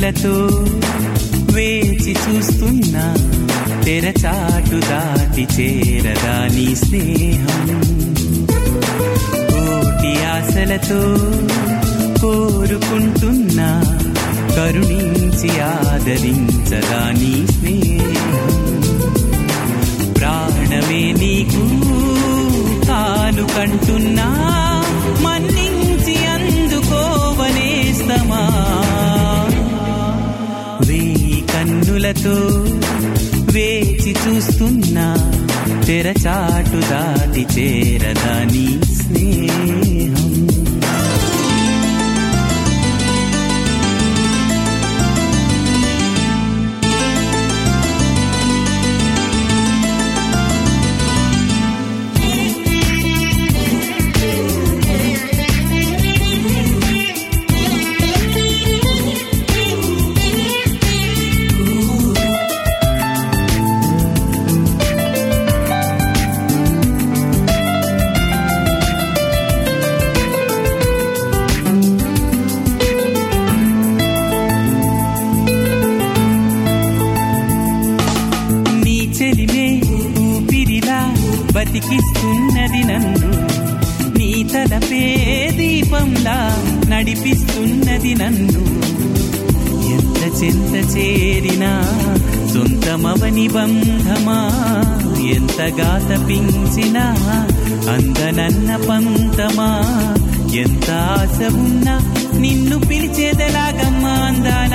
కన్నులతో వేచి చూస్తున్నా తెరచాటు దాటి చేరదా నీ స్నేహం కోటి ఆశలతో కోరుకుంటున్నా కరుణించి ఆదరించదా నీ స్నేహం ప్రాణమే నీకు కాను కంటున్నా మన్నించి అందుకోవనేస్తమా వేయి కన్నులతో వేచి చూస్తున్నా తెరచాటు దాటి చేరదా నీ స్నేహం నీ చెలిమే ఊపిరిలా బతికిస్తున్నది నన్ను నీ తలపే దీపంలా నడిపిస్తున్నది నన్ను ఎంత చెంత చేరినా సొంతమవని బంధమా ఎంత గాత పించినా అందనన్న పంతమా ఎంత ఆశ ఉన్నా నిన్ను పిలిచేదలాగమ్మా అందాల